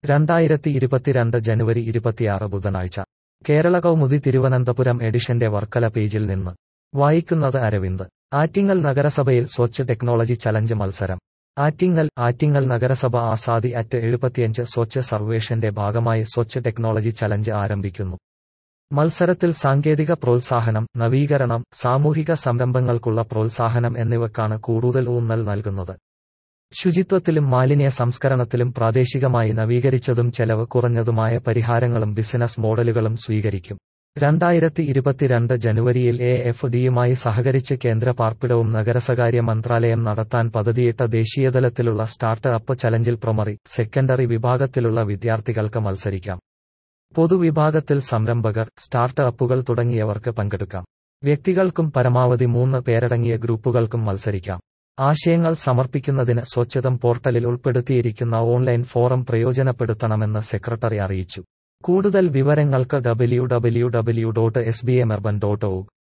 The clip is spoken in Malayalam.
രണ്ടായിരത്തി ഇരുപത്തിരണ്ട് ജനുവരി ഇരുപത്തിയാറ് ബുധനാഴ്ച കേരള കൗമുദി തിരുവനന്തപുരം എഡിഷന്റെ വർക്കല പേജിൽ നിന്ന് വായിക്കുന്നത് അരവിന്ദ് ആറ്റിങ്ങൽ നഗരസഭയിൽ സ്വച്ഛ് ടെക്നോളജി ചലഞ്ച് മത്സരം ആറ്റിങ്ങൽ ആറ്റിങ്ങൽ നഗരസഭ ആസാദി അറ്റ് എഴുപത്തിയഞ്ച് സ്വച്ഛ് സർവേഷന്റെ ഭാഗമായി സ്വച്ഛ് ടെക്നോളജി ചലഞ്ച് ആരംഭിക്കുന്നു മത്സരത്തിൽ സാങ്കേതിക പ്രോത്സാഹനം നവീകരണം സാമൂഹിക സംരംഭങ്ങൾക്കുള്ള പ്രോത്സാഹനം എന്നിവക്കാണ് കൂടുതൽ ഊന്നൽ നൽകുന്നത് ശുചിത്വത്തിലും മാലിന്യ സംസ്കരണത്തിലും പ്രാദേശികമായി നവീകരിച്ചതും ചെലവ് കുറഞ്ഞതുമായ പരിഹാരങ്ങളും ബിസിനസ് മോഡലുകളും സ്വീകരിക്കും രണ്ടായിരത്തി ഇരുപത്തിരണ്ട് ജനുവരിയിൽ എ എഫ് ഡിയുമായി സഹകരിച്ച് കേന്ദ്ര പാർപ്പിടവും നഗരസകാര്യ മന്ത്രാലയം നടത്താൻ പദ്ധതിയിട്ട ദേശീയതലത്തിലുള്ള സ്റ്റാർട്ട് അപ്പ് ചലഞ്ചിൽ പ്രൊമറി സെക്കൻഡറി വിഭാഗത്തിലുള്ള വിദ്യാർത്ഥികൾക്ക് മത്സരിക്കാം പൊതുവിഭാഗത്തിൽ സംരംഭകർ സ്റ്റാർട്ട് അപ്പുകൾ തുടങ്ങിയവർക്ക് പങ്കെടുക്കാം വ്യക്തികൾക്കും പരമാവധി മൂന്ന് പേരടങ്ങിയ ഗ്രൂപ്പുകൾക്കും മത്സരിക്കാം ആശയങ്ങൾ സമർപ്പിക്കുന്നതിന് സ്വച്ഛതം പോർട്ടലിൽ ഉൾപ്പെടുത്തിയിരിക്കുന്ന ഓൺലൈൻ ഫോറം പ്രയോജനപ്പെടുത്തണമെന്ന് സെക്രട്ടറി അറിയിച്ചു കൂടുതൽ വിവരങ്ങൾക്ക് W W W dot S B M urban dot O